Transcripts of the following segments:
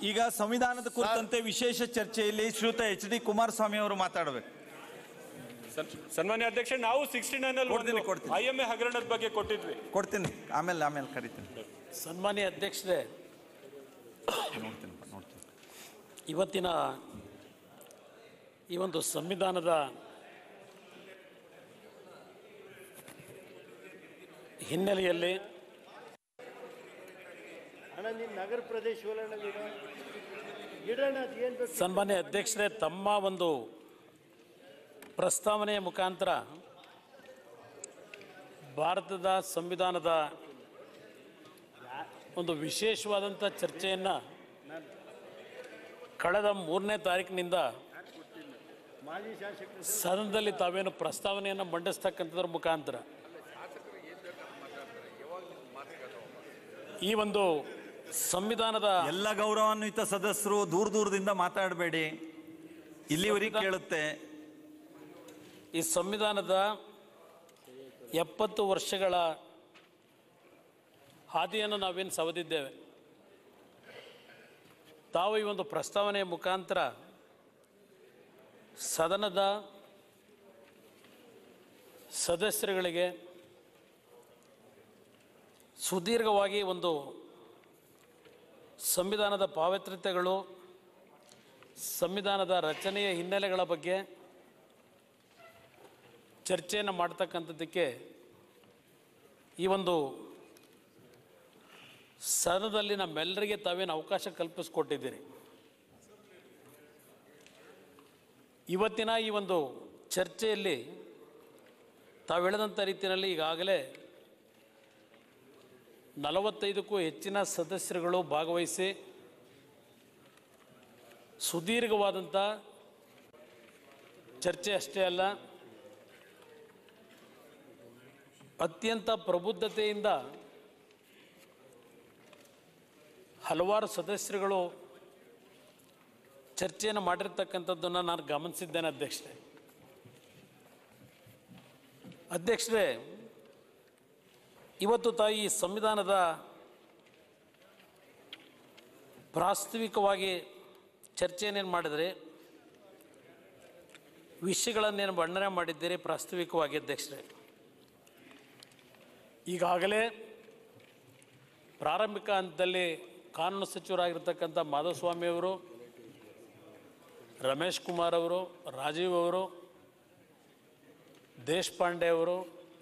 ಈಗ ಸಂವಿಧಾನದ ಕುರಿತಂತೆ ವಿಶೇಷ ಚರ್ಚೆಯಲ್ಲಿ ಶ್ರೀಯುತ ಎಚ್ ಡಿ ಕುಮಾರಸ್ವಾಮಿ ಅವರು ಮಾತಾಡಬೇಕು ಸನ್- ಸನ್ಮಾನ್ಯ ಅಧ್ಯಕ್ಷ ನಾವು ಸಿಕ್ಸ್ಟಿ ನೈನ್ ಕೊಡ್ತೀನಿ, ಅಲ್ಲಿ ಕೊಡ್ತೀನಿ. ಐ ಎಂ ಎ ಹಗರಣದ ಬಗ್ಗೆ ಕೊಟ್ಟಿದ್ವಿ ಕೊಡ್ತೀನಿ ಆಮೇಲೆ ಆಮೇಲೆ ಕರಿತೀನಿ ಸನ್ಮಾನ್ಯ ಅಧ್ಯಕ್ಷರೇ ನೋಡ್ತೀನಿ ನೋಡ್ತೀನಿ ಇವತ್ತಿನ ಈ ಒಂದು ಸಂವಿಧಾನದ ಹಿನ್ನೆಲೆಯಲ್ಲಿ ಅಣ್ಣ ನೀನು ನಗರ ಪ್ರದೇಶವಲ್ಲ ಇಡೋಣ ಅದು ಏನು ಬೇಕು ಸನ್ಮಾನ್ಯ ಅಧ್ಯಕ್ಷರೇ ತಮ್ಮ ಒಂದು ಪ್ರಸ್ತಾವನೆಯ ಮುಖಾಂತರ ಭಾರತದ ಸಂವಿಧಾನದ ಒಂದು ವಿಶೇಷವಾದಂಥ ಚರ್ಚೆಯನ್ನು ಕಳೆದ ಮೂರನೇ ತಾರೀಕಿನಿಂದ ಮಾಜಿ ಶಾಸಕರು ಸದನದಲ್ಲಿ ತಾವೇನು ಪ್ರಸ್ತಾವನೆಯನ್ನು ಮಂಡಿಸ್ತಕ್ಕಂಥದ್ರ ಮುಖಾಂತರ ಈ ಒಂದು ಸಂವಿಧಾನದ ಎಲ್ಲ ಗೌರವಾನ್ವಿತ ಸದಸ್ಯರು ದೂರ ದೂರದಿಂದ ಮಾತಾಡಬೇಡಿ ಇಲ್ಲಿವರೆಗೆ ಕೇಳುತ್ತೆ ಈ ಸಂವಿಧಾನದ ಎಪ್ಪತ್ತು ವರ್ಷಗಳ ಹಾದಿಯನ್ನು ನಾವೇನು ಸವದಿದ್ದೇವೆ ತಾವು ಈ ಒಂದು ಪ್ರಸ್ತಾವನೆಯ ಮುಖಾಂತರ ಸದನದ ಸದಸ್ಯರುಗಳಿಗೆ ಸುದೀರ್ಘವಾಗಿ ಒಂದು ಸಂವಿಧಾನದ ಪಾವಿತ್ರ್ಯತೆಗಳು ಸಂವಿಧಾನದ ರಚನೆಯ ಹಿನ್ನೆಲೆಗಳ ಬಗ್ಗೆ ಚರ್ಚೆಯನ್ನು ಮಾಡ್ತಕ್ಕಂಥದ್ದಕ್ಕೆ ಈ ಒಂದು ಸದನದಲ್ಲಿ ನಮ್ಮೆಲ್ಲರಿಗೆ ತಾವೇನು ಅವಕಾಶ ಕಲ್ಪಿಸ್ಕೊಟ್ಟಿದ್ದೀರಿ ಇವತ್ತಿನ ಈ ಒಂದು ಚರ್ಚೆಯಲ್ಲಿ ತಾವು ಹೇಳಿದಂಥ ರೀತಿಯಲ್ಲಿ ಈಗಾಗಲೇ ನಲವತ್ತೈದಕ್ಕೂ ಹೆಚ್ಚಿನ ಸದಸ್ಯರುಗಳು ಭಾಗವಹಿಸಿ ಸುದೀರ್ಘವಾದಂಥ ಚರ್ಚೆ ಅಷ್ಟೇ ಅಲ್ಲ ಅತ್ಯಂತ ಪ್ರಬುದ್ಧತೆಯಿಂದ ಹಲವಾರು ಸದಸ್ಯರುಗಳು ಚರ್ಚೆಯನ್ನು ಮಾಡಿರ್ತಕ್ಕಂಥದ್ದನ್ನು ನಾನು ಗಮನಿಸಿದ್ದೇನೆ ಅಧ್ಯಕ್ಷರೇ ಅಧ್ಯಕ್ಷರೇ ಇವತ್ತು ತಾಯಿ ಈ ಸಂವಿಧಾನದ ಪ್ರಾಸ್ತಾವಿಕವಾಗಿ ಚರ್ಚೆಯನ್ನೇನು ಮಾಡಿದರೆ ವಿಷಯಗಳನ್ನೇನು ಬಣ್ಣನೆ ಮಾಡಿದ್ದೀರಿ ಪ್ರಾಸ್ತಾವಿಕವಾಗಿ ಅಧ್ಯಕ್ಷರೇ ಈಗಾಗಲೇ ಪ್ರಾರಂಭಿಕ ಹಂತದಲ್ಲಿ ಕಾನೂನು ಸಚಿವರಾಗಿರ್ತಕ್ಕಂಥ ಮಾಧವಸ್ವಾಮಿ ಅವರು ರಮೇಶ್ ಕುಮಾರ್ ಅವರು ರಾಜೀವ್ ಅವರು ದೇಶಪಾಂಡೆ ಅವರು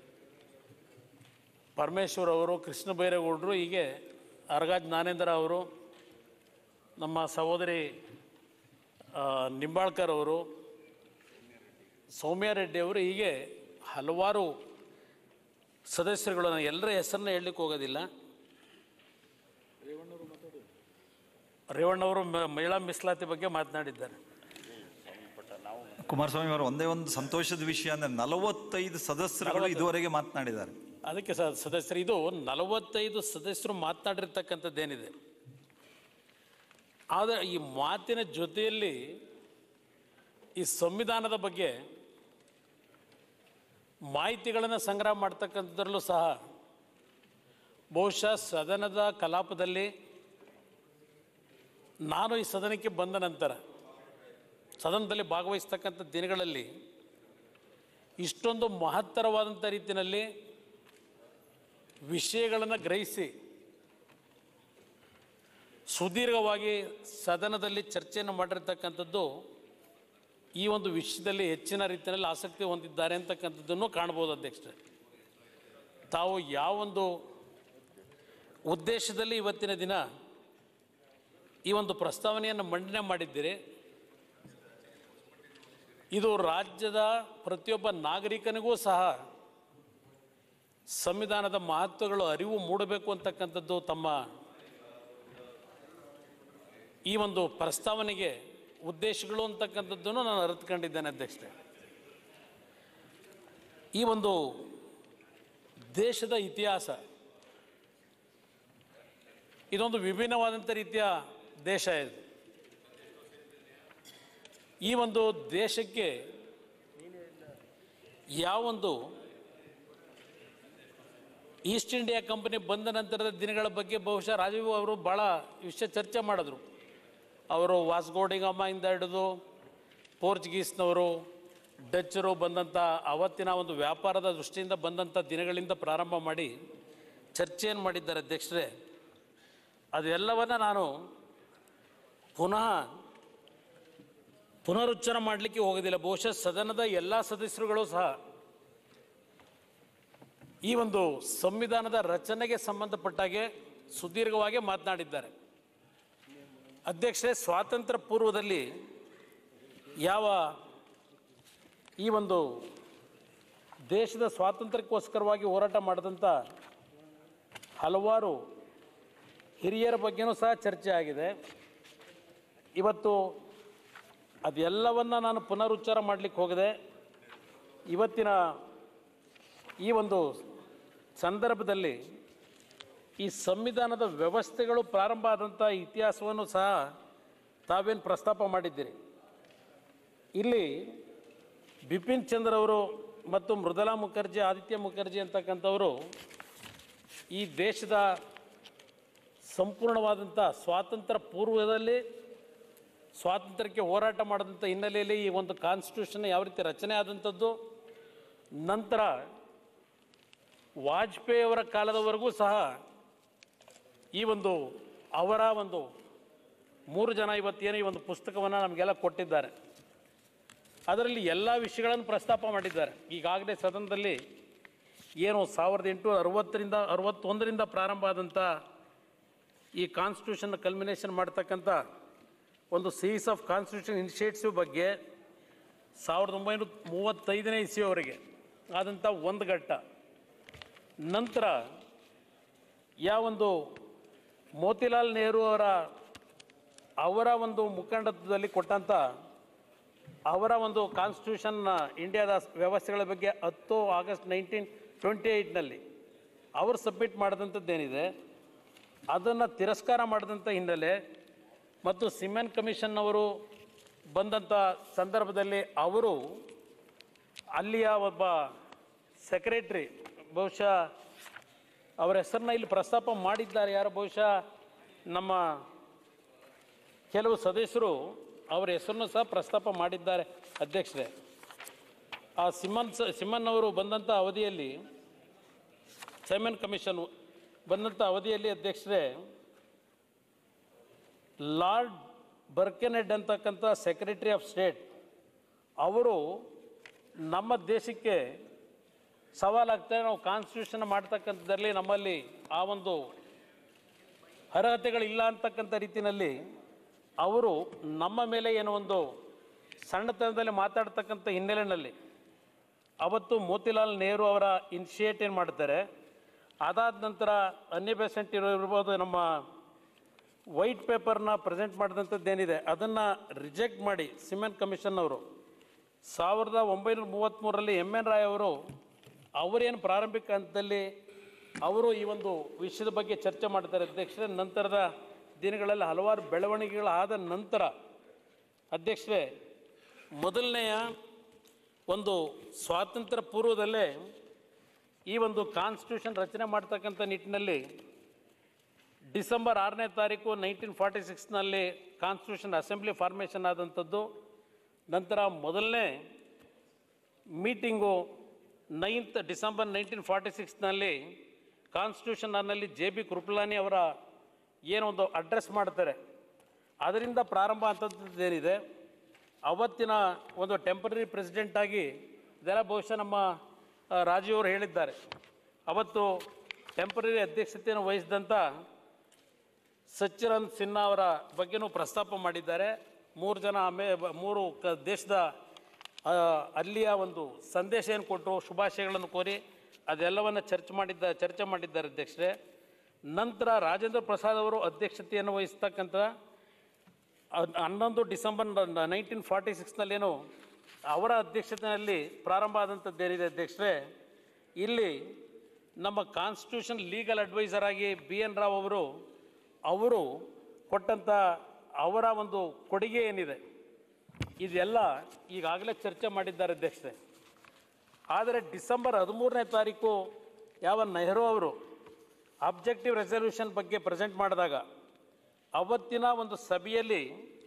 ಪರಮೇಶ್ವರ್ ಅವರು ಕೃಷ್ಣ ಬೈರೇಗೌಡರು ಹೀಗೆ ಅರಗಾಜ್ ಜ್ಞಾನೇಂದ್ರ ಅವರು ನಮ್ಮ ಸಹೋದರಿ ಆ, ನಿಂಬಾಳ್ಕರ್ ಅವರು ಸೌಮ್ಯ ರೆಡ್ಡಿ ಅವರು ಹೀಗೆ ಹಲವಾರು ಸದಸ್ಯರುಗಳು ನಾನು ಎಲ್ಲರ ಹೆಸರನ್ನ ಹೇಳಲಿಕ್ಕೆ ಹೋಗೋದಿಲ್ಲ ರೇವಣ್ಣವರು ಮ- ಮಹಿಳಾ ಮೀಸಲಾತಿ ಬಗ್ಗೆ ಮಾತನಾಡಿದ್ದಾರೆ ಕುಮಾರಸ್ವಾಮಿ ಅವರು ಒಂದೇ ಒಂದು ಸಂತೋಷದ ವಿಷಯ ಅಂದ್ರೆ ನಲವತ್ತೈದು ಸದಸ್ಯರುಗಳು ಇದುವರೆಗೆ ಮಾತನಾಡಿದ್ದಾರೆ ಅದಕ್ಕೆ ಸ ಸದಸ್ಯರು ಇದು ನಲವತ್ತೈದು ಸದಸ್ಯರು ಮಾತನಾಡಿರ್ತಕ್ಕಂಥದ್ದೇನಿದೆ ಆದರೆ ಈ ಮಾತಿನ ಜೊತೆಯಲ್ಲಿ ಈ ಸಂವಿಧಾನದ ಬಗ್ಗೆ ಮಾಹಿತಿಗಳನ್ನು ಸಂಗ್ರಹ ಮಾಡ್ತಕ್ಕಂಥದ್ರಲ್ಲೂ ಸಹ ಬಹುಶಃ ಸದನದ ಕಲಾಪದಲ್ಲಿ ನಾನು ಈ ಸದನಕ್ಕೆ ಬಂದ ನಂತರ ಸದನದಲ್ಲಿ ಭಾಗವಹಿಸ್ತಕ್ಕಂಥ ದಿನಗಳಲ್ಲಿ ಇಷ್ಟೊಂದು ಮಹತ್ತರವಾದಂಥ ರೀತಿಯಲ್ಲಿ ವಿಷಯಗಳನ್ನು ಗ್ರಹಿಸಿ ಸುದೀರ್ಘವಾಗಿ ಸದನದಲ್ಲಿ ಚರ್ಚೆಯನ್ನು ಮಾಡಿರ್ತಕ್ಕಂಥದ್ದು ಈ ಒಂದು ವಿಷಯದಲ್ಲಿ ಹೆಚ್ಚಿನ ರೀತಿಯಲ್ಲಿ ಆಸಕ್ತಿ ಹೊಂದಿದ್ದಾರೆ ಅಂತಕ್ಕಂಥದ್ದನ್ನು ಕಾಣ್ಬೋದು ಅಧ್ಯಕ್ಷರೇ ತಾವು ಯಾವೊಂದು ಉದ್ದೇಶದಲ್ಲಿ ಇವತ್ತಿನ ದಿನ ಈ ಒಂದು ಪ್ರಸ್ತಾವನೆಯನ್ನು ಮಂಡನೆ ಮಾಡಿದ್ದೀರಿ ಇದು ರಾಜ್ಯದ ಪ್ರತಿಯೊಬ್ಬ ನಾಗರಿಕನಿಗೂ ಸಹ ಸಂವಿಧಾನದ ಮಹತ್ವಗಳು ಅರಿವು ಮೂಡಬೇಕು ಅಂತಕ್ಕಂಥದ್ದು ತಮ್ಮ ಈ ಒಂದು ಪ್ರಸ್ತಾವನೆಗೆ ಉದ್ದೇಶಗಳು ಅಂತಕ್ಕಂಥದ್ದನ್ನು ನಾನು ಅರಿತುಕೊಂಡಿದ್ದೇನೆ ಅಧ್ಯಕ್ಷರೇ ಈ ಒಂದು ದೇಶದ ಇತಿಹಾಸ ಇದೊಂದು ವಿಭಿನ್ನವಾದಂಥ ರೀತಿಯ ದೇಶ ಇದು ಈ ಒಂದು ದೇಶಕ್ಕೆ ಯಾವೊಂದು ಈಸ್ಟ್ ಇಂಡಿಯಾ ಕಂಪನಿ ಬಂದ ನಂತರದ ದಿನಗಳ ಬಗ್ಗೆ ಬಹುಶಃ ರಾಜೀವ್ ಅವರು ಭಾಳ ವಿಷಯ ಚರ್ಚೆ ಮಾಡಿದ್ರು ಅವರು ವಾಸ್ಗೋಡಿಗಮ್ಮಿಂದ ಹಿಡಿದು ಪೋರ್ಚುಗೀಸ್ನವರು ಡಚ್ಚರು ಬಂದಂಥ ಅವತ್ತಿನ ಒಂದು ವ್ಯಾಪಾರದ ದೃಷ್ಟಿಯಿಂದ ಬಂದಂಥ ದಿನಗಳಿಂದ ಪ್ರಾರಂಭ ಮಾಡಿ ಚರ್ಚೆಯನ್ನು ಮಾಡಿದ್ದಾರೆ ಅಧ್ಯಕ್ಷರೇ ಅದೆಲ್ಲವನ್ನು ನಾನು ಪುನಃ ಪುನರುಚ್ಚಾರ ಮಾಡಲಿಕ್ಕೆ ಹೋಗೋದಿಲ್ಲ ಬಹುಶಃ ಸದನದ ಎಲ್ಲ ಸದಸ್ಯರುಗಳು ಸಹ ಈ ಒಂದು ಸಂವಿಧಾನದ ರಚನೆಗೆ ಸಂಬಂಧಪಟ್ಟಾಗೆ ಸುದೀರ್ಘವಾಗಿ ಮಾತನಾಡಿದ್ದಾರೆ ಅಧ್ಯಕ್ಷರೇ ಸ್ವಾತಂತ್ರ್ಯ ಪೂರ್ವದಲ್ಲಿ ಯಾವ ಈ ಒಂದು ದೇಶದ ಸ್ವಾತಂತ್ರ್ಯಕ್ಕೋಸ್ಕರವಾಗಿ ಹೋರಾಟ ಮಾಡಿದಂಥ ಹಲವಾರು ಹಿರಿಯರ ಬಗ್ಗೆನೂ ಸಹ ಚರ್ಚೆ ಆಗಿದೆ ಇವತ್ತು ಅದೆಲ್ಲವನ್ನು ನಾನು ಪುನರುಚ್ಚಾರ ಮಾಡಲಿಕ್ಕೆ ಹೋಗಿದೆ ಇವತ್ತಿನ ಈ ಒಂದು ಸಂದರ್ಭದಲ್ಲಿ ಈ ಸಂವಿಧಾನದ ವ್ಯವಸ್ಥೆಗಳು ಪ್ರಾರಂಭ ಆದಂಥ ಇತಿಹಾಸವನ್ನು ಸಹ ತಾವೇನು ಪ್ರಸ್ತಾಪ ಮಾಡಿದ್ದೀರಿ ಇಲ್ಲಿ ಬಿಪಿನ್ ಚಂದ್ರ ಅವರು ಮತ್ತು ಮೃದುಲಾ ಮುಖರ್ಜಿ ಆದಿತ್ಯ ಮುಖರ್ಜಿ ಅಂತಕ್ಕಂಥವರು ಈ ದೇಶದ ಸಂಪೂರ್ಣವಾದಂಥ ಸ್ವಾತಂತ್ರ್ಯ ಪೂರ್ವದಲ್ಲಿ ಸ್ವಾತಂತ್ರ್ಯಕ್ಕೆ ಹೋರಾಟ ಮಾಡಿದಂಥ ಹಿನ್ನೆಲೆಯಲ್ಲಿ ಈ ಒಂದು ಕಾನ್ಸ್ಟಿಟ್ಯೂಷನ್ ಯಾವ ರೀತಿ ರಚನೆ ಆದಂಥದ್ದು ನಂತರ ವಾಜಪೇಯಿ ಅವರ ಕಾಲದವರೆಗೂ ಸಹ ಈ ಒಂದು ಅವರ ಒಂದು ಮೂರು ಜನ ಇವತ್ತೇನು ಈ ಒಂದು ಪುಸ್ತಕವನ್ನು ನಮಗೆಲ್ಲ ಕೊಟ್ಟಿದ್ದಾರೆ ಅದರಲ್ಲಿ ಎಲ್ಲ ವಿಷಯಗಳನ್ನು ಪ್ರಸ್ತಾಪ ಮಾಡಿದ್ದಾರೆ ಈಗಾಗಲೇ ಸದನದಲ್ಲಿ ಏನು ಸಾವಿರದ ಎಂಟುನೂರ ಅರವತ್ತರಿಂದ ಅರವತ್ತೊಂದರಿಂದ ಪ್ರಾರಂಭ ಆದಂಥ ಈ ಕಾನ್ಸ್ಟಿಟ್ಯೂಷನ್ ಕಲ್ಮಿನೇಷನ್ ಮಾಡ್ತಕ್ಕಂಥ ಒಂದು ಸೀರೀಸ್ ಆಫ್ ಕಾನ್ಸ್ಟಿಟ್ಯೂಷನ್ ಇನಿಷಿಯೇಟಿವ್ ಬಗ್ಗೆ ಸಾವಿರದ ಒಂಬೈನೂರ ಮೂವತ್ತೈದನೇ ಇಸ್ವಿಯವರೆಗೆ ಆದಂಥ ಒಂದು ಘಟ್ಟ ನಂತರ ಯಾವೊಂದು ಮೋತಿಲಾಲ್ ನೆಹರು ಅವರ ಅವರ ಒಂದು ಮುಖಂಡತ್ವದಲ್ಲಿ ಕೊಟ್ಟಂಥ ಅವರ ಒಂದು ಕಾನ್ಸ್ಟಿಟ್ಯೂಷನ್ನ ಇಂಡಿಯಾದ ವ್ಯವಸ್ಥೆಗಳ ಬಗ್ಗೆ ಹತ್ತು ಆಗಸ್ಟ್ ನೈನ್ಟೀನ್ ಟ್ವೆಂಟಿ ಏಯ್ಟ್ನಲ್ಲಿ ಅವರು ಸಬ್ಮಿಟ್ ಮಾಡಿದಂಥದ್ದೇನಿದೆ ಅದನ್ನು ತಿರಸ್ಕಾರ ಮಾಡಿದಂಥ ಹಿನ್ನೆಲೆ ಮತ್ತು ಸಿಮೆನ್ ಕಮಿಷನ್ ಅವರು ಬಂದಂಥ ಸಂದರ್ಭದಲ್ಲಿ ಅವರು ಅಲ್ಲಿಯ ಒಬ್ಬ ಸೆಕ್ರೆಟ್ರಿ ಬಹುಶಃ ಅವರ ಹೆಸರನ್ನ ಇಲ್ಲಿ ಪ್ರಸ್ತಾಪ ಮಾಡಿದ್ದಾರೆ ಯಾರು ಬಹುಶಃ ನಮ್ಮ ಕೆಲವು ಸದಸ್ಯರು ಅವರ ಹೆಸರನ್ನು ಸಹ ಪ್ರಸ್ತಾಪ ಮಾಡಿದ್ದಾರೆ ಅಧ್ಯಕ್ಷರೇ ಆ ಸಿಮನ್ ಸ ಸಿಮನ್ ಅವರು ಬಂದಂಥ ಅವಧಿಯಲ್ಲಿ ಸೈಮನ್ ಕಮಿಷನ್ ಬಂದಂಥ ಅವಧಿಯಲ್ಲಿ ಅಧ್ಯಕ್ಷರೇ ಲಾರ್ಡ್ ಬರ್ಕೆನೆಡ್ ಅಂತಕ್ಕಂಥ ಸೆಕ್ರೆಟರಿ ಆಫ್ ಸ್ಟೇಟ್ ಅವರು ನಮ್ಮ ದೇಶಕ್ಕೆ ಸವಾಲಾಗ್ತದೆ ನಾವು ಕಾನ್ಸ್ಟಿಟ್ಯೂಷನ್ ಮಾಡ್ತಕ್ಕಂಥದ್ರಲ್ಲಿ ನಮ್ಮಲ್ಲಿ ಆ ಒಂದು ಅರ್ಹತೆಗಳಿಲ್ಲ ಅಂತಕ್ಕಂಥ ರೀತಿಯಲ್ಲಿ ಅವರು ನಮ್ಮ ಮೇಲೆ ಏನೋ ಒಂದು ಸಣ್ಣತನದಲ್ಲಿ ಮಾತಾಡ್ತಕ್ಕಂಥ ಹಿನ್ನೆಲೆಯಲ್ಲಿ ಅವತ್ತು ಮೋತಿಲಾಲ್ ನೆಹರು ಅವರ ಇನಿಷಿಯೇಟ್ ಏನು ಮಾಡ್ತಾರೆ ಅದಾದ ನಂತರ ಅನ್ನಿ ಬೆಸೆಂಟ್ ಇರೋ ಇರ್ಬೋದು ನಮ್ಮ ವೈಟ್ ಪೇಪರ್ನ ಪ್ರೆಸೆಂಟ್ ಮಾಡಿದಂಥದ್ದೇನಿದೆ ಅದನ್ನು ರಿಜೆಕ್ಟ್ ಮಾಡಿ ಸಿಮೆಂಟ್ ಕಮಿಷನ್ ಅವರು ಸಾವಿರದ ಒಂಬೈನೂರ ಮೂವತ್ತ್ಮೂರರಲ್ಲಿ ಎಮ್ ಎನ್ ರಾಯ್ ಅವರು ಅವರೇನು ಪ್ರಾರಂಭಿಕ ಹಂತದಲ್ಲಿ ಅವರು ಈ ಒಂದು ವಿಷಯದ ಬಗ್ಗೆ ಚರ್ಚೆ ಮಾಡ್ತಾರೆ ಅಧ್ಯಕ್ಷರೇ ನಂತರದ ದಿನಗಳಲ್ಲಿ ಹಲವಾರು ಬೆಳವಣಿಗೆಗಳಾದ ನಂತರ ಅಧ್ಯಕ್ಷರೇ ಮೊದಲನೆಯ ಒಂದು ಸ್ವಾತಂತ್ರ್ಯ ಪೂರ್ವದಲ್ಲೇ ಈ ಒಂದು ಕಾನ್ಸ್ಟಿಟ್ಯೂಷನ್ ರಚನೆ ಮಾಡ್ತಕ್ಕಂಥ ನಿಟ್ಟಿನಲ್ಲಿ ಡಿಸೆಂಬರ್ ಆರನೇ ತಾರೀಕು ನೈನ್ಟೀನ್ ಫಾರ್ಟಿ ಸಿಕ್ಸ್ನಲ್ಲಿ ಕಾನ್ಸ್ಟಿಟ್ಯೂಷನ್ ಅಸೆಂಬ್ಲಿ ಫಾರ್ಮೇಷನ್ ಆದಂಥದ್ದು ನಂತರ ಮೊದಲನೇ meeting ninth December nineteen forty ಸಿಕ್ಸ್ನಲ್ಲಿ ಕಾನ್ಸ್ಟಿಟ್ಯೂಷನ್ ಅನ್ನಲ್ಲಿ ಜೆ ಬಿ ಕೃಪಲಾನಿ ಅವರ ಏನೊಂದು ಅಡ್ರೆಸ್ ಮಾಡ್ತಾರೆ ಅದರಿಂದ ಪ್ರಾರಂಭ ಅಂತದ್ದೇನಿದೆ ಅವತ್ತಿನ ಒಂದು ಟೆಂಪರರಿ ಪ್ರೆಸಿಡೆಂಟಾಗಿ ಇದೆಲ್ಲ ಬಹುಶಃ ನಮ್ಮ ಆ, ರಾಜೀವ್ ಅವರು ಹೇಳಿದ್ದಾರೆ ಅವತ್ತು ಟೆಂಪರರಿ ಅಧ್ಯಕ್ಷತೆಯನ್ನು ವಹಿಸಿದಂಥ ಸಚ್ಚಿರಂತ್ ಸಿನ್ಹಾ ಅವರ ಬಗ್ಗೆನೂ ಪ್ರಸ್ತಾಪ ಮಾಡಿದ್ದಾರೆ ಮೂರು ಜನ ಆಮೇ ಬ- ಮೂರು ಕ ದೇಶದ ಆ, ಅಲ್ಲಿಯ ಒಂದು ಸಂದೇಶ ಏನು ಕೊಟ್ಟರು ಶುಭಾಶಯಗಳನ್ನು ಕೋರಿ ಅದೆಲ್ಲವನ್ನು ಚರ್ಚೆ ಮಾಡಿದ್ದ ಚರ್ಚೆ ಮಾಡಿದ್ದಾರೆ ಅಧ್ಯಕ್ಷರೇ ನಂತರ ರಾಜೇಂದ್ರ ಪ್ರಸಾದ್ ಅವರು ಅಧ್ಯಕ್ಷತೆಯನ್ನು ವಹಿಸ್ತಕ್ಕಂಥ ಹನ್- ಹನ್ನೊಂದು ಡಿಸೆಂಬರ್ ನೈನ್ಟೀನ್ ಫಾರ್ಟಿ ಸಿಕ್ಸ್ನಲ್ಲೇನು ಅವರ ಅಧ್ಯಕ್ಷತೆಯಲ್ಲಿ ಪ್ರಾರಂಭ ಆದಂಥದ್ದೇನಿದೆ ಅಧ್ಯಕ್ಷರೇ ಇಲ್ಲಿ ನಮ್ಮ ಕಾನ್ಸ್ಟಿಟ್ಯೂಷನ್ ಲೀಗಲ್ ಅಡ್ವೈಸರ್ ಆಗಿ ಬಿ ಎನ್ ರಾವ್ ಅವರು ಅವರು ಕೊಟ್ಟಂಥ ಅವರ ಒಂದು ಕೊಡುಗೆ ಏನಿದೆ ಇದೆಲ್ಲ ಈಗಾಗಲೇ ಚರ್ಚೆ ಮಾಡಿದ್ದಾರೆ ಅಧ್ಯಕ್ಷರೇ ಆದರೆ ಡಿಸೆಂಬರ್ ಹದಿಮೂರನೇ ತಾರೀಕು ಯಾವ ನೆಹರು ಅವರು ಅಬ್ಜೆಕ್ಟಿವ್ ರೆಸಲ್ಯೂಷನ್ ಬಗ್ಗೆ ಪ್ರೆಸೆಂಟ್ ಮಾಡಿದಾಗ ಅವತ್ತಿನ ಒಂದು ಸಭೆಯಲ್ಲಿ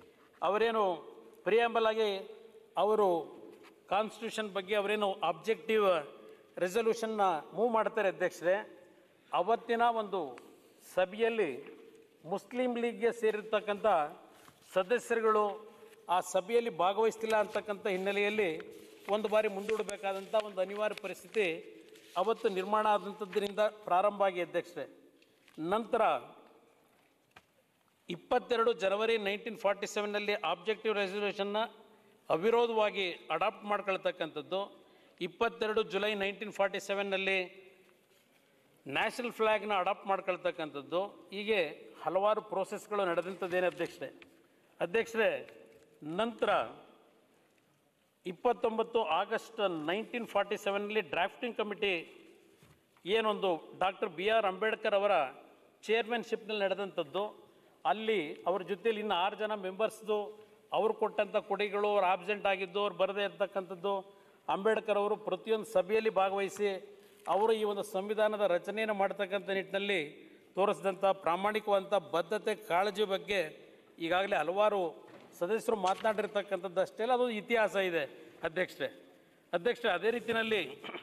ಅವರೇನು ಪ್ರಿಯಾಂಬಲ್ ಆಗಿ ಅವರು ಕಾನ್ಸ್ಟಿಟ್ಯೂಷನ್ ಬಗ್ಗೆ ಅವರೇನು ಆಬ್ಜೆಕ್ಟಿವ್ ರೆಸಲ್ಯೂಷನ್ನ ಮೂವ್ ಮಾಡ್ತಾರೆ ಅಧ್ಯಕ್ಷರೇ ಅವತ್ತಿನ ಒಂದು ಸಭೆಯಲ್ಲಿ ಮುಸ್ಲಿಂ ಲೀಗ್ಗೆ ಸೇರಿರ್ತಕ್ಕಂಥ ಸದಸ್ಯರುಗಳು ಆ ಸಭೆಯಲ್ಲಿ ಭಾಗವಹಿಸ್ತಿಲ್ಲ ಅಂತಕ್ಕಂಥ ಹಿನ್ನೆಲೆಯಲ್ಲಿ ಒಂದು ಬಾರಿ ಮುಂದೂಡಬೇಕಾದಂಥ ಒಂದು ಅನಿವಾರ್ಯ ಪರಿಸ್ಥಿತಿ ಅವತ್ತು ನಿರ್ಮಾಣ ಆದಂಥದ್ರಿಂದ ಪ್ರಾರಂಭ ಆಗಿ ಅಧ್ಯಕ್ಷರೇ ನಂತರ ಇಪ್ಪತ್ತೆರಡು ಜನವರಿ ನೈನ್ಟೀನ್ ಫಾರ್ಟಿ ಸೆವೆನ್ನಲ್ಲಿ ಆಬ್ಜೆಕ್ಟಿವ್ ರೆಸಲ್ಯೂಷನ್ನ ಅವಿರೋಧವಾಗಿ ಅಡಾಪ್ಟ್ ಮಾಡ್ಕೊಳ್ತಕ್ಕಂಥದ್ದು ಇಪ್ಪತ್ತೆರಡು ಜುಲೈ ನೈನ್ಟೀನ್ ಫಾರ್ಟಿ ಸೆವೆನ್ನಲ್ಲಿ ನ್ಯಾಷನಲ್ ಫ್ಲ್ಯಾಗ್ನ ಅಡಾಪ್ಟ್ ಮಾಡ್ಕೊಳ್ತಕ್ಕಂಥದ್ದು ಹೀಗೆ ಹಲವಾರು ಪ್ರೋಸೆಸ್ಗಳು ನಡೆದಂಥದ್ದೇನೆ ಅಧ್ಯಕ್ಷರೇ ಅಧ್ಯಕ್ಷರೇ ನಂತರ ಇಪ್ಪತ್ತೊಂಬತ್ತು ಆಗಸ್ಟ್ ನೈನ್ಟೀನ್ ಫಾರ್ಟಿ ಸೆವೆನ್ನಲ್ಲಿ ಡ್ರಾಫ್ಟಿಂಗ್ ಕಮಿಟಿ ಏನೊಂದು ಡಾಕ್ಟರ್ ಬಿ ಆರ್ ಅಂಬೇಡ್ಕರ್ ಅವರ ಚೇರ್ಮನ್ಶಿಪ್ನಲ್ಲಿ ನಡೆದಂಥದ್ದು ಅಲ್ಲಿ ಅವ್ರ ಜೊತೆಯಲ್ಲಿ ಇನ್ನು ಆರು ಜನ ಮೆಂಬರ್ಸ್ದು ಅವ್ರು ಕೊಟ್ಟಂಥ ಕೊಡುಗೆಗಳು ಅವ್ರು ಆಬ್ಸೆಂಟ್ ಆಗಿದ್ದು ಅವ್ರು ಬರದೇ ಇರ್ತಕ್ಕಂಥದ್ದು ಅಂಬೇಡ್ಕರ್ ಅವರು ಪ್ರತಿಯೊಂದು ಸಭೆಯಲ್ಲಿ ಭಾಗವಹಿಸಿ ಅವರು ಈ ಒಂದು ಸಂವಿಧಾನದ ರಚನೆಯನ್ನು ಮಾಡ್ತಕ್ಕಂಥ ನಿಟ್ಟಿನಲ್ಲಿ ತೋರಿಸಿದಂಥ ಪ್ರಾಮಾಣಿಕವಾದಂಥ ಬದ್ಧತೆ ಕಾಳಜಿ ಬಗ್ಗೆ ಈಗಾಗಲೇ ಹಲವಾರು ಸದಸ್ಯರು ಮಾತನಾಡಿರ್ತಕ್ಕಂಥದ್ದು ಅಷ್ಟೇ ಅಲ್ಲ ಅದು ಇತಿಹಾಸ ಇದೆ ಅಧ್ಯಕ್ಷರೇ ಅಧ್ಯಕ್ಷರೇ ಅದೇ ರೀತಿಯಲ್ಲಿ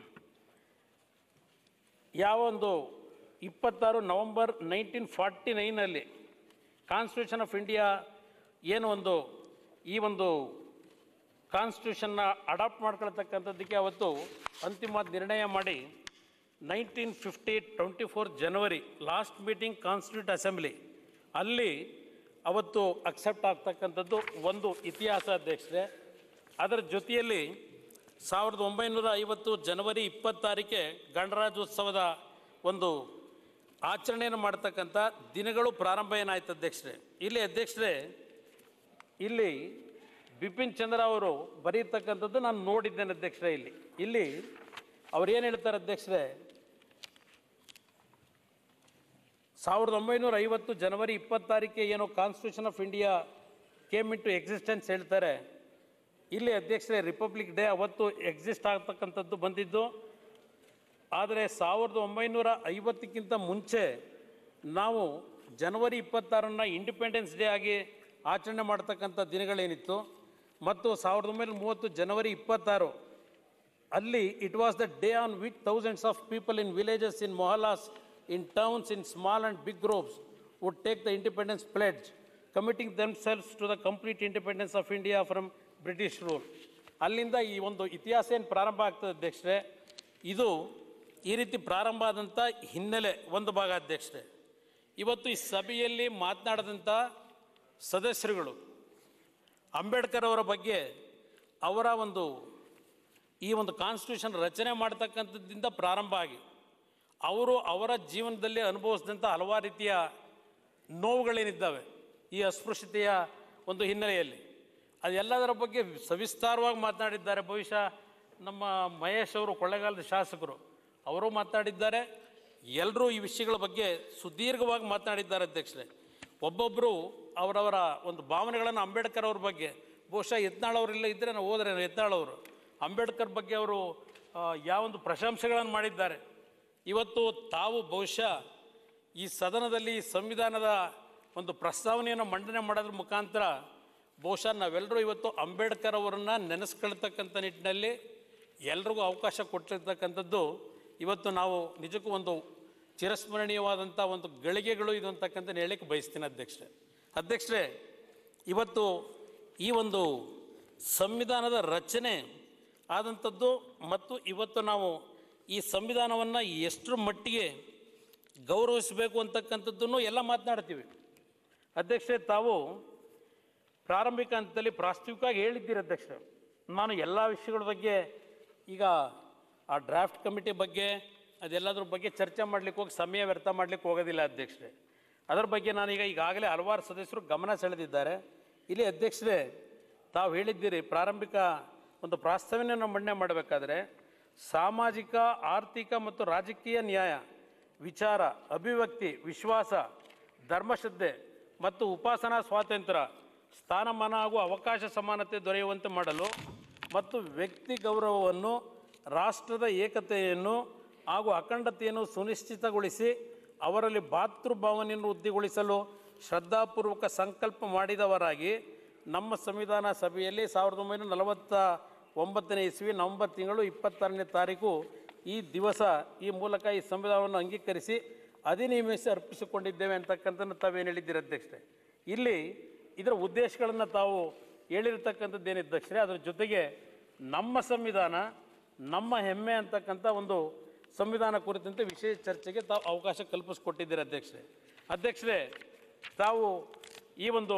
ಯಾವ ಒಂದು ಇಪ್ಪತ್ತಾರು ನವಂಬರ್ ನೈನ್ಟೀನ್ ಫಾರ್ಟಿ ನೈನಲ್ಲಿ ಕಾನ್ಸ್ಟಿಟ್ಯೂಷನ್ ಆಫ್ ಇಂಡಿಯಾ ಏನು ಒಂದು ಈ ಒಂದು ಕಾನ್ಸ್ಟಿಟ್ಯೂಷನ್ನ ಅಡಾಪ್ಟ್ ಮಾಡ್ಕೊಳ್ತಕ್ಕಂಥದ್ದಕ್ಕೆ ಅವತ್ತು ಅಂತಿಮ ನಿರ್ಣಯ ಮಾಡಿ nineteen fifty twenty four January last meeting constitute assembly ಅಲ್ಲಿ ಅವತ್ತು ಅಕ್ಸೆಪ್ಟ್ ಆಗ್ತಕ್ಕಂಥದ್ದು ಒಂದು ಇತಿಹಾಸ ಅಧ್ಯಕ್ಷರೇ ಅದರ ಜೊತೆಯಲ್ಲಿ ಸಾವಿರದ ಒಂಬೈನೂರ ಐವತ್ತು ಜನವರಿ ಇಪ್ಪತ್ತಾರಕ್ಕೆ ಗಣರಾಜ್ಯೋತ್ಸವದ ಒಂದು ಆಚರಣೆಯನ್ನು ಮಾಡ್ತಕ್ಕಂಥ ದಿನಗಳು ಪ್ರಾರಂಭ ಏನಾಯ್ತು ಅಧ್ಯಕ್ಷರೇ ಇಲ್ಲಿ ಅಧ್ಯಕ್ಷರೇ ಇಲ್ಲಿ ಬಿಪಿನ್ ಚಂದ್ರ ಅವರು ಬರೀತಕ್ಕಂಥದ್ದು ನಾನು ನೋಡಿದ್ದೇನೆ ಅಧ್ಯಕ್ಷರೇ ಇಲ್ಲಿ ಇಲ್ಲಿ ಅವ್ರು ಏನು ಹೇಳ್ತಾರೆ ಅಧ್ಯಕ್ಷರೇ ಸಾವಿರದ ಒಂಬೈನೂರ ಐವತ್ತು ಜನವರಿ ಇಪ್ಪತ್ತಾರಕ್ಕೆ ಏನು constitution of India came into existence ಹೇಳ್ತಾರೆ ಇಲ್ಲಿ ಅಧ್ಯಕ್ಷರೇ ರಿಪಬ್ಲಿಕ್ ಡೇ ಅವತ್ತು ಎಕ್ಸಿಸ್ಟ್ ಆಗ್ತಕ್ಕಂಥದ್ದು ಬಂದಿದ್ದು ಆದರೆ ಸಾವಿರದ ಒಂಬೈನೂರ ಐವತ್ತಕ್ಕಿಂತ ಮುಂಚೆ ನಾವು ಜನವರಿ ಇಪ್ಪತ್ತಾರನ್ನು ಇಂಡಿಪೆಂಡೆನ್ಸ್ ಡೇ ಆಗಿ ಆಚರಣೆ ಮಾಡ್ತಕ್ಕಂಥ ದಿನಗಳೇನಿತ್ತು ಮತ್ತು ಸಾವಿರದ ಒಂಬೈನೂರ ಮೂವತ್ತು ಜನವರಿ ಇಪ್ಪತ್ತಾರು ಅಲ್ಲಿ it was the day on which thousands of people in villages in mohallas in towns in small and big groves would take the independence pledge committing themselves to the complete independence of India from British rule ಅಲ್ಲಿಂದ ಈ ಒಂದು ಇತಿಹಾಸ ಏನು ಪ್ರಾರಂಭ ಆಗ್ತದೆ ಅಧ್ಯಕ್ಷರೇ ಇದು ಈ ರೀತಿ ಪ್ರಾರಂಭ ಆದಂಥ ಹಿನ್ನೆಲೆ ಒಂದು ಭಾಗ ಅಧ್ಯಕ್ಷರೇ ಇವತ್ತು ಈ ಸಭೆಯಲ್ಲಿ ಮಾತನಾಡಿದಂಥ ಸದಸ್ಯರುಗಳು ಅಂಬೇಡ್ಕರ್ ಅವರ ಬಗ್ಗೆ ಅವರ ಒಂದು ಈ ಒಂದು ಕಾನ್ಸ್ಟಿಟ್ಯೂಷನ್ ರಚನೆ ಮಾಡ್ತಕ್ಕಂಥದ್ದಿಂದ ಪ್ರಾರಂಭ ಆಗಿ ಅವರು ಅವರ ಜೀವನದಲ್ಲಿ ಅನುಭವಿಸಿದಂಥ ಹಲವಾರು ರೀತಿಯ ನೋವುಗಳೇನಿದ್ದಾವೆ ಈ ಅಸ್ಪೃಶ್ಯತೆಯ ಒಂದು ಹಿನ್ನೆಲೆಯಲ್ಲಿ ಅದೆಲ್ಲದರ ಬಗ್ಗೆ ಸವಿಸ್ತಾರವಾಗಿ ಮಾತನಾಡಿದ್ದಾರೆ ಬಹುಶಃ ನಮ್ಮ ಮಹೇಶ್ ಅವರು ಕೊಳ್ಳೇಗಾಲದ ಶಾಸಕರು ಅವರು ಮಾತನಾಡಿದ್ದಾರೆ ಎಲ್ಲರೂ ಈ ವಿಷಯಗಳ ಬಗ್ಗೆ ಸುದೀರ್ಘವಾಗಿ ಮಾತನಾಡಿದ್ದಾರೆ ಅಧ್ಯಕ್ಷರೇ ಒಬ್ಬೊಬ್ಬರು ಅವರವರ ಒಂದು ಭಾವನೆಗಳನ್ನು ಅಂಬೇಡ್ಕರ್ ಅವ್ರ ಬಗ್ಗೆ ಬಹುಶಃ ಯತ್ನಾಳ್ ಅವರಿಲ್ಲ ಇದ್ದರೆ ನಾವು ಹೋದ್ರೆ ಯತ್ನಾಳ್ ಅವರು ಅಂಬೇಡ್ಕರ್ ಬಗ್ಗೆ ಅವರು ಆ, ಯಾವೊಂದು ಪ್ರಶಂಸೆಗಳನ್ನು ಮಾಡಿದ್ದಾರೆ ಇವತ್ತು ತಾವು ಬಹುಶಃ ಈ ಸದನದಲ್ಲಿ ಈ ಸಂವಿಧಾನದ ಒಂದು ಪ್ರಸ್ತಾವನೆಯನ್ನು ಮಂಡನೆ ಮಾಡೋದ್ರ ಮುಖಾಂತರ ಬಹುಶಃ ನಾವೆಲ್ಲರೂ ಇವತ್ತು ಅಂಬೇಡ್ಕರ್ ಅವರನ್ನು ನೆನೆಸ್ಕೊಳ್ತಕ್ಕಂಥ ನಿಟ್ಟಿನಲ್ಲಿ ಎಲ್ರಿಗೂ ಅವಕಾಶ ಕೊಟ್ಟಿರ್ತಕ್ಕಂಥದ್ದು ಇವತ್ತು ನಾವು ನಿಜಕ್ಕೂ ಒಂದು ಚಿರಸ್ಮರಣೀಯವಾದಂಥ ಒಂದು ಗಳಿಗೆಗಳು ಇದು ಅಂತಕ್ಕಂಥ ಹೇಳಕ್ಕೆ ಬಯಸ್ತೀನಿ ಅಧ್ಯಕ್ಷರೇ ಅಧ್ಯಕ್ಷರೇ ಇವತ್ತು ಈ ಒಂದು ಸಂವಿಧಾನದ ರಚನೆ ಆದಂಥದ್ದು ಮತ್ತು ಇವತ್ತು ನಾವು ಈ ಸಂವಿಧಾನವನ್ನು ಎಷ್ಟರ ಮಟ್ಟಿಗೆ ಗೌರವಿಸಬೇಕು ಅಂತಕ್ಕಂಥದ್ದನ್ನು ಎಲ್ಲ ಮಾತನಾಡ್ತೀವಿ ಅಧ್ಯಕ್ಷರೇ ತಾವು ಪ್ರಾರಂಭಿಕ ಹಂತದಲ್ಲಿ ಪ್ರಾಸ್ತಾವಿಕವಾಗಿ ಹೇಳಿದ್ದೀರಿ ಅಧ್ಯಕ್ಷರೇ ನಾನು ಎಲ್ಲ ವಿಷಯಗಳ ಬಗ್ಗೆ ಈಗ ಆ ಡ್ರಾಫ್ಟ್ ಕಮಿಟಿ ಬಗ್ಗೆ ಅದೆಲ್ಲದ್ರ ಬಗ್ಗೆ ಚರ್ಚೆ ಮಾಡಲಿಕ್ಕೆ ಹೋಗಿ ಸಮಯ ವ್ಯರ್ಥ ಮಾಡಲಿಕ್ಕೆ ಹೋಗೋದಿಲ್ಲ ಅಧ್ಯಕ್ಷರೇ ಅದರ ಬಗ್ಗೆ ನಾನೀಗ ಈಗಾಗಲೇ ಹಲವಾರು ಸದಸ್ಯರು ಗಮನ ಸೆಳೆದಿದ್ದಾರೆ ಇಲ್ಲಿ ಅಧ್ಯಕ್ಷರೇ ತಾವು ಹೇಳಿದ್ದೀರಿ ಪ್ರಾರಂಭಿಕ ಒಂದು ಪ್ರಾಸ್ತಾವನೆಯನ್ನು ಮಂಡನೆ ಮಾಡಬೇಕಾದ್ರೆ ಸಾಮಾಜಿಕ ಆರ್ಥಿಕ ಮತ್ತು ರಾಜಕೀಯ ನ್ಯಾಯ ವಿಚಾರ ಅಭಿವ್ಯಕ್ತಿ ವಿಶ್ವಾಸ ಧರ್ಮಶ್ರದ್ಧೆ ಮತ್ತು ಉಪಾಸನಾ ಸ್ವಾತಂತ್ರ್ಯ ಸ್ಥಾನಮಾನ ಹಾಗೂ ಅವಕಾಶ ಸಮಾನತೆ ದೊರೆಯುವಂತೆ ಮಾಡಲು ಮತ್ತು ವ್ಯಕ್ತಿ ಗೌರವವನ್ನು ರಾಷ್ಟ್ರದ ಏಕತೆಯನ್ನು ಹಾಗೂ ಅಖಂಡತೆಯನ್ನು ಸುನಿಶ್ಚಿತಗೊಳಿಸಿ ಅವರಲ್ಲಿ ಭಾತೃಭಾವನೆಯನ್ನು ವೃದ್ಧಿಗೊಳಿಸಲು ಶ್ರದ್ಧಾಪೂರ್ವಕ ಸಂಕಲ್ಪ ಮಾಡಿದವರಾಗಿ ನಮ್ಮ ಸಂವಿಧಾನ ಸಭೆಯಲ್ಲಿ ಸಾವಿರದ ಒಂಬೈನೂರ ನಲವತ್ತ ಒಂಬತ್ತನೇ ಇಸ್ವಿ ನವೆಂಬರ್ ತಿಂಗಳು ಇಪ್ಪತ್ತಾರನೇ ತಾರೀಕು ಈ ದಿವಸ ಈ ಮೂಲಕ ಈ ಸಂವಿಧಾನವನ್ನು ಅಂಗೀಕರಿಸಿ ಅಧಿನಿಯಮಿಸಿ ಅರ್ಪಿಸಿಕೊಂಡಿದ್ದೇವೆ ಅಂತಕ್ಕಂಥದ್ದು ತಾವೇನು ಹೇಳಿದ್ದೀರಿ ಅಧ್ಯಕ್ಷರೇ ಇಲ್ಲಿ ಇದರ ಉದ್ದೇಶಗಳನ್ನು ತಾವು ಹೇಳಿರ್ತಕ್ಕಂಥದ್ದು ಏನಿದೆ ಅಧ್ಯಕ್ಷರೇ ಅದರ ಜೊತೆಗೆ ನಮ್ಮ ಸಂವಿಧಾನ ನಮ್ಮ ಹೆಮ್ಮೆ ಅಂತಕ್ಕಂಥ ಒಂದು ಸಂವಿಧಾನ ಕುರಿತಂತೆ ವಿಶೇಷ ಚರ್ಚೆಗೆ ತಾವು ಅವಕಾಶ ಕಲ್ಪಿಸ್ಕೊಟ್ಟಿದ್ದೀರಿ ಅಧ್ಯಕ್ಷರೇ ಅಧ್ಯಕ್ಷರೇ ತಾವು ಈ ಒಂದು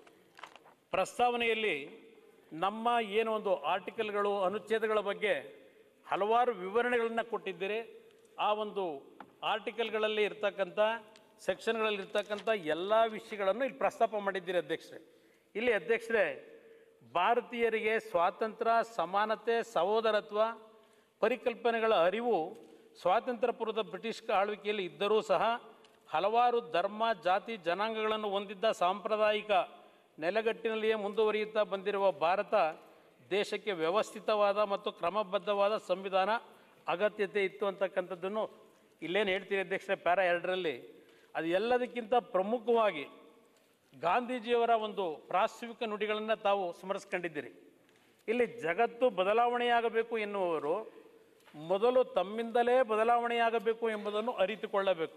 ಪ್ರಸ್ತಾವನೆಯಲ್ಲಿ ನಮ್ಮ ಏನು ಒಂದು ಆರ್ಟಿಕಲ್ಗಳು ಅನುಚ್ಛೇದಗಳ ಬಗ್ಗೆ ಹಲವಾರು ವಿವರಣೆಗಳನ್ನು ಕೊಟ್ಟಿದ್ದೀರಿ ಆ ಒಂದು ಆರ್ಟಿಕಲ್ಗಳಲ್ಲಿ ಇರ್ತಕ್ಕಂಥ ಸೆಕ್ಷನ್ಗಳಲ್ಲಿ ಇರ್ತಕ್ಕಂಥ ಎಲ್ಲ ವಿಷಯಗಳನ್ನು ಇಲ್ಲಿ ಪ್ರಸ್ತಾಪ ಮಾಡಿದ್ದೀರಿ ಅಧ್ಯಕ್ಷರೇ ಇಲ್ಲಿ ಅಧ್ಯಕ್ಷರೇ ಭಾರತೀಯರಿಗೆ ಸ್ವಾತಂತ್ರ್ಯ ಸಮಾನತೆ ಸಹೋದರತ್ವ ಪರಿಕಲ್ಪನೆಗಳ ಅರಿವು ಸ್ವಾತಂತ್ರ್ಯ ಪೂರ್ವದ ಬ್ರಿಟಿಷ್ ಆಳ್ವಿಕೆಯಲ್ಲಿ ಇದ್ದರೂ ಸಹ ಹಲವಾರು ಧರ್ಮ ಜಾತಿ ಜನಾಂಗಗಳನ್ನು ಹೊಂದಿದ್ದ ಸಾಂಪ್ರದಾಯಿಕ ನೆಲೆಗಟ್ಟಿನಲ್ಲಿಯೇ ಮುಂದುವರಿಯುತ್ತಾ ಬಂದಿರುವ ಭಾರತ ದೇಶಕ್ಕೆ ವ್ಯವಸ್ಥಿತವಾದ ಮತ್ತು ಕ್ರಮಬದ್ಧವಾದ ಸಂವಿಧಾನ ಅಗತ್ಯತೆ ಇತ್ತು ಅಂತಕ್ಕಂಥದ್ದನ್ನು ಇಲ್ಲೇನು ಹೇಳ್ತೀರಿ ಅಧ್ಯಕ್ಷರೇ ಪ್ಯಾರಾ ಎರಡರಲ್ಲಿ ಅದು ಎಲ್ಲದಕ್ಕಿಂತ ಪ್ರಮುಖವಾಗಿ ಗಾಂಧೀಜಿಯವರ ಒಂದು ಪ್ರಾಸ್ತಾವಿಕ ನುಡಿಗಳನ್ನು ತಾವು ಸ್ಮರಿಸ್ಕೊಂಡಿದ್ದೀರಿ ಇಲ್ಲಿ ಜಗತ್ತು ಬದಲಾವಣೆಯಾಗಬೇಕು ಎನ್ನುವವರು ಮೊದಲು ತಮ್ಮಿಂದಲೇ ಬದಲಾವಣೆಯಾಗಬೇಕು ಎಂಬುದನ್ನು ಅರಿತುಕೊಳ್ಳಬೇಕು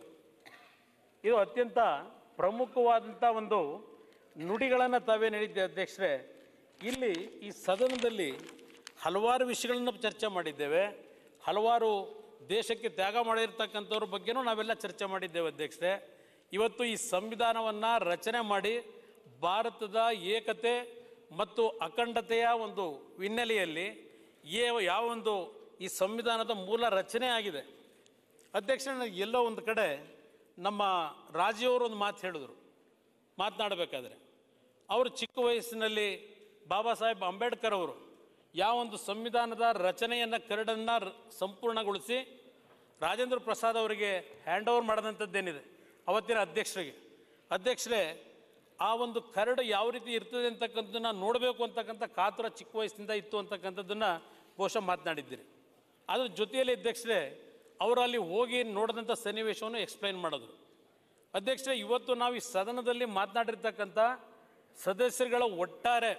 ಇದು ಅತ್ಯಂತ ಪ್ರಮುಖವಾದಂಥ ಒಂದು ನುಡಿಗಳನ್ನು ತಾವೇನು ಹೇಳಿದ್ದೆ ಅಧ್ಯಕ್ಷರೇ ಇಲ್ಲಿ ಈ ಸದನದಲ್ಲಿ ಹಲವಾರು ವಿಷಯಗಳನ್ನು ಚರ್ಚೆ ಮಾಡಿದ್ದೇವೆ ಹಲವಾರು ದೇಶಕ್ಕೆ ತ್ಯಾಗ ಮಾಡಿರ್ತಕ್ಕಂಥವ್ರ ಬಗ್ಗೆನೂ ನಾವೆಲ್ಲ ಚರ್ಚೆ ಮಾಡಿದ್ದೇವೆ ಅಧ್ಯಕ್ಷರೇ ಇವತ್ತು ಈ ಸಂವಿಧಾನವನ್ನು ರಚನೆ ಮಾಡಿ ಭಾರತದ ಏಕತೆ ಮತ್ತು ಅಖಂಡತೆಯ ಒಂದು ಹಿನ್ನೆಲೆಯಲ್ಲಿ ಏ ಯಾವ ಒಂದು ಈ ಸಂವಿಧಾನದ ಮೂಲ ರಚನೆ ಆಗಿದೆ ಅಧ್ಯಕ್ಷರೇ ಎಲ್ಲೋ ಒಂದು ಕಡೆ ನಮ್ಮ ರಾಜಿಯವರು ಒಂದು ಮಾತು ಹೇಳಿದ್ರು ಮಾತನಾಡಬೇಕಾದ್ರೆ ಅವರು ಚಿಕ್ಕ ವಯಸ್ಸಿನಲ್ಲಿ ಬಾಬಾ ಸಾಹೇಬ್ ಅಂಬೇಡ್ಕರ್ ಅವರು ಯಾವೊಂದು ಸಂವಿಧಾನದ ರಚನೆಯನ್ನು ಕರಡನ್ನು ರ- ಸಂಪೂರ್ಣಗೊಳಿಸಿ ರಾಜೇಂದ್ರ ಪ್ರಸಾದ್ ಅವರಿಗೆ ಹ್ಯಾಂಡ್ ಓವರ್ ಮಾಡಿದಂಥದ್ದೇನಿದೆ ಅವತ್ತಿನ ಅಧ್ಯಕ್ಷರಿಗೆ ಅಧ್ಯಕ್ಷರೇ ಆ ಒಂದು ಕರಡು ಯಾವ ರೀತಿ ಇರ್ತದೆ ಅಂತಕ್ಕಂಥದ್ದನ್ನ ನೋಡಬೇಕು ಅಂತಕ್ಕಂಥ ಕಾತುರ ಚಿಕ್ಕ ವಯಸ್ಸಿನಿಂದ ಇತ್ತು ಅಂತಕ್ಕಂಥದ್ದನ್ನು ಬಹುಶಃ ಮಾತನಾಡಿದ್ದೀರಿ ಅದ್ರ ಜೊತೆಯಲ್ಲಿ ಅಧ್ಯಕ್ಷರೇ ಅವರು ಅಲ್ಲಿ ಹೋಗಿ ನೋಡಿದಂಥ ಸನ್ನಿವೇಶವನ್ನು ಎಕ್ಸ್ಪ್ಲೈನ್ ಮಾಡಿದ್ರು ಅಧ್ಯಕ್ಷರೇ ಇವತ್ತು ನಾವು ಈ ಸದನದಲ್ಲಿ ಮಾತನಾಡಿರ್ತಕ್ಕಂಥ ಸದಸ್ಯರುಗಳ ಒಟ್ಟಾರೆ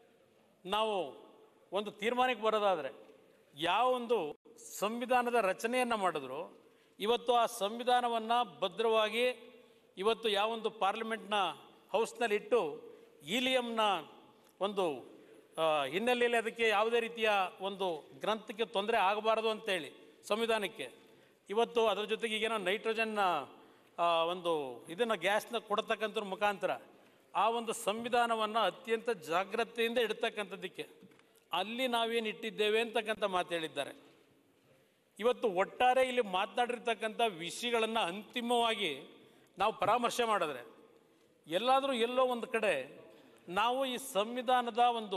ನಾವು ಒಂದು ತೀರ್ಮಾನಕ್ಕೆ ಬರೋದಾದರೆ ಯಾವ ಒಂದು ಸಂವಿಧಾನದ ರಚನೆಯನ್ನು ಮಾಡಿದ್ರು ಇವತ್ತು ಆ ಸಂವಿಧಾನವನ್ನು ಭದ್ರವಾಗಿ ಇವತ್ತು ಯಾವೊಂದು ಪಾರ್ಲಿಮೆಂಟ್ನ ಹೌಸ್ನಲ್ಲಿ ಇಟ್ಟು ಈಲಿಯಂನ ಒಂದು ಆ, ಹಿನ್ನೆಲೆಯಲ್ಲಿ ಅದಕ್ಕೆ ಯಾವುದೇ ರೀತಿಯ ಒಂದು ಗ್ರಂಥಕ್ಕೆ ತೊಂದರೆ ಆಗಬಾರದು ಅಂತೇಳಿ ಸಂವಿಧಾನಕ್ಕೆ ಇವತ್ತು ಅದರ ಜೊತೆಗೆ ಈಗೇನೋ ನೈಟ್ರೋಜನ್ನ ಆ, ಒಂದು ಇದನ್ನು ಗ್ಯಾಸ್ನ ಕೊಡತಕ್ಕಂಥದ್ರ ಮುಖಾಂತರ ಆ ಒಂದು ಸಂವಿಧಾನವನ್ನು ಅತ್ಯಂತ ಜಾಗ್ರತೆಯಿಂದ ಇಡ್ತಕ್ಕಂಥದ್ದಕ್ಕೆ ಅಲ್ಲಿ ನಾವೇನು ಇಟ್ಟಿದ್ದೇವೆ ಅಂತಕ್ಕಂಥ ಮಾತು ಹೇಳಿದ್ದಾರೆ ಇವತ್ತು ಒಟ್ಟಾರೆ ಇಲ್ಲಿ ಮಾತನಾಡಿರ್ತಕ್ಕಂಥ ವಿಷಯಗಳನ್ನು ಅಂತಿಮವಾಗಿ ನಾವು ಪರಾಮರ್ಶೆ ಮಾಡಿದ್ರೆ ಎಲ್ಲಾದರೂ ಎಲ್ಲೋ ಒಂದು ಕಡೆ ನಾವು ಈ ಸಂವಿಧಾನದ ಒಂದು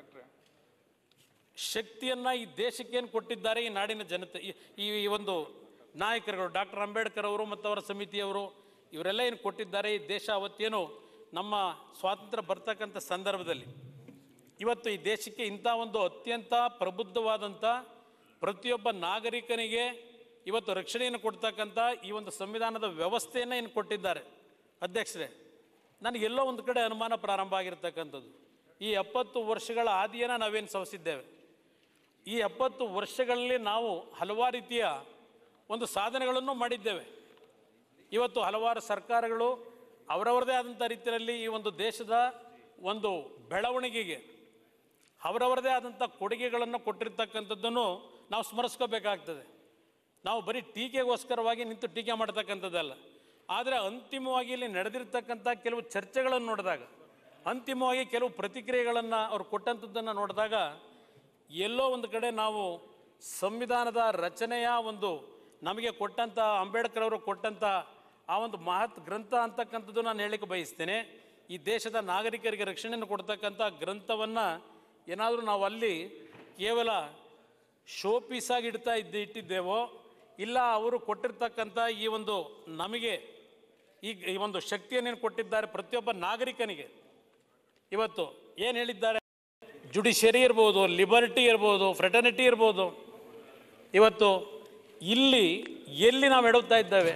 ಶಕ್ತಿಯನ್ನು ಈ ದೇಶಕ್ಕೇನು ಕೊಟ್ಟಿದ್ದಾರೆ ಈ ನಾಡಿನ ಜನತೆ ಈ- ಈ ಈ ಒಂದು ನಾಯಕರುಗಳು ಡಾಕ್ಟರ್ ಅಂಬೇಡ್ಕರ್ ಅವರು ಮತ್ತು ಅವರ ಸಮಿತಿಯವರು ಇವರೆಲ್ಲ ಏನು ಕೊಟ್ಟಿದ್ದಾರೆ ಈ ದೇಶ ಅವತ್ತೇನು ನಮ್ಮ ಸ್ವಾತಂತ್ರ್ಯ ಬರ್ತಕ್ಕಂಥ ಸಂದರ್ಭದಲ್ಲಿ ಇವತ್ತು ಈ ದೇಶಕ್ಕೆ ಇಂಥ ಒಂದು ಅತ್ಯಂತ ಪ್ರಬುದ್ಧವಾದಂಥ ಪ್ರತಿಯೊಬ್ಬ ನಾಗರಿಕನಿಗೆ ಇವತ್ತು ರಕ್ಷಣೆಯನ್ನು ಕೊಡ್ತಕ್ಕಂಥ ಈ ಒಂದು ಸಂವಿಧಾನದ ವ್ಯವಸ್ಥೆಯನ್ನು ಏನು ಕೊಟ್ಟಿದ್ದಾರೆ ಅಧ್ಯಕ್ಷರೇ ನನಗೆಲ್ಲೋ ಒಂದು ಕಡೆ ಅನುಮಾನ ಪ್ರಾರಂಭ ಆಗಿರ್ತಕ್ಕಂಥದ್ದು ಈ ಎಪ್ಪತ್ತು ವರ್ಷಗಳ ಹಾದಿಯನ್ನು ನಾವೇನು ಸವಸಿದ್ದೇವೆ ಈ ಎಪ್ಪತ್ತು ವರ್ಷಗಳಲ್ಲಿ ನಾವು ಹಲವಾರು ರೀತಿಯ ಒಂದು ಸಾಧನೆಗಳನ್ನು ಮಾಡಿದ್ದೇವೆ ಇವತ್ತು ಹಲವಾರು ಸರ್ಕಾರಗಳು ಅವರವರದೇ ಆದಂಥ ರೀತಿಯಲ್ಲಿ ಈ ಒಂದು ದೇಶದ ಒಂದು ಬೆಳವಣಿಗೆಗೆ ಅವರವರದೇ ಆದಂಥ ಕೊಡುಗೆಗಳನ್ನು ಕೊಟ್ಟಿರ್ತಕ್ಕಂಥದ್ದನ್ನು ನಾವು ಸ್ಮರಿಸ್ಕೋಬೇಕಾಗ್ತದೆ ನಾವು ಬರೀ ಟೀಕೆಗೋಸ್ಕರವಾಗಿ ನಿಂತು ಟೀಕೆ ಮಾಡ್ತಕ್ಕಂಥದ್ದಲ್ಲ ಆದರೆ ಅಂತಿಮವಾಗಿ ಇಲ್ಲಿ ನಡೆದಿರ್ತಕ್ಕಂಥ ಕೆಲವು ಚರ್ಚೆಗಳನ್ನು ನೋಡಿದಾಗ ಅಂತಿಮವಾಗಿ ಕೆಲವು ಪ್ರತಿಕ್ರಿಯೆಗಳನ್ನು ಅವ್ರು ಕೊಟ್ಟಂಥದ್ದನ್ನು ನೋಡಿದಾಗ ಎಲ್ಲೋ ಒಂದು ಕಡೆ ನಾವು ಸಂವಿಧಾನದ ರಚನೆಯ ಒಂದು ನಮಗೆ ಕೊಟ್ಟಂಥ ಅಂಬೇಡ್ಕರ್ ಅವರು ಕೊಟ್ಟಂಥ ಆ ಒಂದು ಮಹತ್ ಗ್ರಂಥ ಅಂತಕ್ಕಂಥದ್ದು ನಾನು ಹೇಳಲಿಕ್ಕೆ ಬಯಸ್ತೇನೆ ಈ ದೇಶದ ನಾಗರಿಕರಿಗೆ ರಕ್ಷಣೆಯನ್ನು ಕೊಡ್ತಕ್ಕಂಥ ಗ್ರಂಥವನ್ನು ಏನಾದರೂ ನಾವು ಅಲ್ಲಿ ಕೇವಲ ಶೋ ಪೀಸಾಗಿ ಇಡ್ತಾ ಇದ್ದು ಇಟ್ಟಿದ್ದೇವೋ ಇಲ್ಲ ಅವರು ಕೊಟ್ಟಿರ್ತಕ್ಕಂಥ ಈ ಒಂದು ನಮಗೆ ಈ ಈ ಒಂದು ಶಕ್ತಿಯನ್ನೇನು ಕೊಟ್ಟಿದ್ದಾರೆ ಪ್ರತಿಯೊಬ್ಬ ನಾಗರಿಕನಿಗೆ ಇವತ್ತು ಏನು ಹೇಳಿದ್ದಾರೆ ಜುಡಿಷರಿ ಇರ್ಬೋದು ಲಿಬರ್ಟಿ ಇರ್ಬೋದು ಫ್ರೆಟರ್ನಿಟಿ ಇರ್ಬೋದು ಇವತ್ತು ಇಲ್ಲಿ ಎಲ್ಲಿ ನಾವು ಎಡುತ್ತಾ ಇದ್ದೇವೆ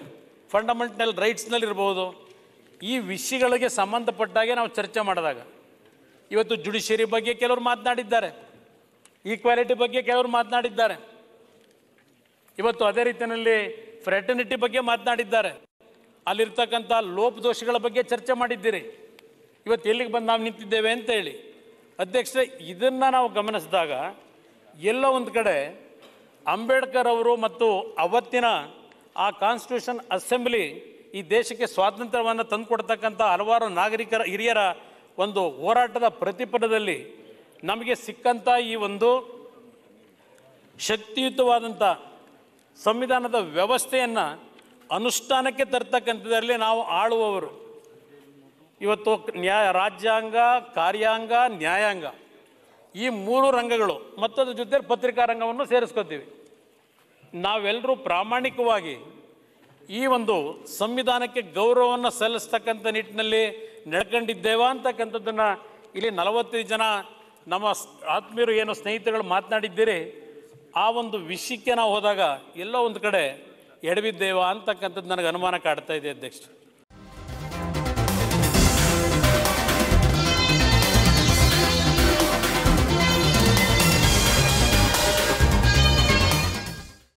ಫಂಡಮೆಂಟಲ್ ರೈಟ್ಸ್ನಲ್ಲಿ ಇರ್ಬೋದು ಈ ವಿಷಯಗಳಿಗೆ ಸಂಬಂಧಪಟ್ಟಾಗೆ ನಾವು ಚರ್ಚೆ ಮಾಡಿದಾಗ ಇವತ್ತು ಜುಡಿಷಿಯರಿ ಬಗ್ಗೆ ಕೆಲವರು ಮಾತನಾಡಿದ್ದಾರೆ ಈಕ್ವಾಲಿಟಿ ಬಗ್ಗೆ ಕೆಲವರು ಮಾತನಾಡಿದ್ದಾರೆ ಇವತ್ತು ಅದೇ ರೀತಿಯಲ್ಲಿ ಫ್ರೆಟರ್ನಿಟಿ ಬಗ್ಗೆ ಮಾತನಾಡಿದ್ದಾರೆ ಅಲ್ಲಿರ್ತಕ್ಕಂಥ ಲೋಪದೋಷಗಳ ಬಗ್ಗೆ ಚರ್ಚೆ ಮಾಡಿದ್ದೀರಿ ಇವತ್ತು ಎಲ್ಲಿಗೆ ಬಂದು ನಾವು ನಿಂತಿದ್ದೇವೆ ಅಂತ ಹೇಳಿ ಅಧ್ಯಕ್ಷರೇ ಇದನ್ನು ನಾವು ಗಮನಿಸಿದಾಗ ಎಲ್ಲೋ ಒಂದು ಕಡೆ ಅಂಬೇಡ್ಕರ್ ಅವರು ಮತ್ತು ಅವತ್ತಿನ ಆ ಕಾನ್ಸ್ಟಿಟ್ಯೂಷನ್ ಅಸೆಂಬ್ಲಿ ಈ ದೇಶಕ್ಕೆ ಸ್ವಾತಂತ್ರ್ಯವನ್ನು ತಂದುಕೊಡ್ತಕ್ಕಂಥ ಹಲವಾರು ನಾಗರಿಕರ ಹಿರಿಯರ ಒಂದು ಹೋರಾಟದ ಪ್ರತಿಫಲದಲ್ಲಿ ನಮಗೆ ಸಿಕ್ಕಂಥ ಈ ಒಂದು ಶಕ್ತಿಯುತವಾದಂಥ ಸಂವಿಧಾನದ ವ್ಯವಸ್ಥೆಯನ್ನು ಅನುಷ್ಠಾನಕ್ಕೆ ತರ್ತಕ್ಕಂಥದ್ರಲ್ಲಿ ನಾವು ಆಳುವವರು ಇವತ್ತು ನ್ಯಾಯ ರಾಜ್ಯಾಂಗ ಕಾರ್ಯಾಂಗ ನ್ಯಾಯಾಂಗ ಈ ಮೂರು ರಂಗಗಳು ಮತ್ತದ್ರ ಜೊತೆ ಪತ್ರಿಕಾ ರಂಗವನ್ನು ಸೇರಿಸ್ಕೋತೀವಿ ನಾವೆಲ್ಲರೂ ಪ್ರಾಮಾಣಿಕವಾಗಿ ಈ ಒಂದು ಸಂವಿಧಾನಕ್ಕೆ ಗೌರವವನ್ನು ಸಲ್ಲಿಸ್ತಕ್ಕಂಥ ನಿಟ್ಟಿನಲ್ಲಿ ನಡ್ಕೊಂಡಿದ್ದೇವಾ ಅಂತಕ್ಕಂಥದ್ದನ್ನು ಇಲ್ಲಿ ನಲವತ್ತೈದು ಜನ ನಮ್ಮ ಸ್- ಆತ್ಮೀಯರು ಏನು ಸ್ನೇಹಿತರುಗಳು ಮಾತನಾಡಿದ್ದೀರಿ ಆ ಒಂದು ವಿಷಯಕ್ಕೆ ನಾವು ಹೋದಾಗ ಎಲ್ಲೋ ಒಂದು ಕಡೆ ಎಡವಿದ್ದೇವಾ ಅಂತಕ್ಕಂಥದ್ದು ನನಗೆ ಅನುಮಾನ ಕಾಡ್ತಾ ಇದೆ ಅಧ್ಯಕ್ಷರು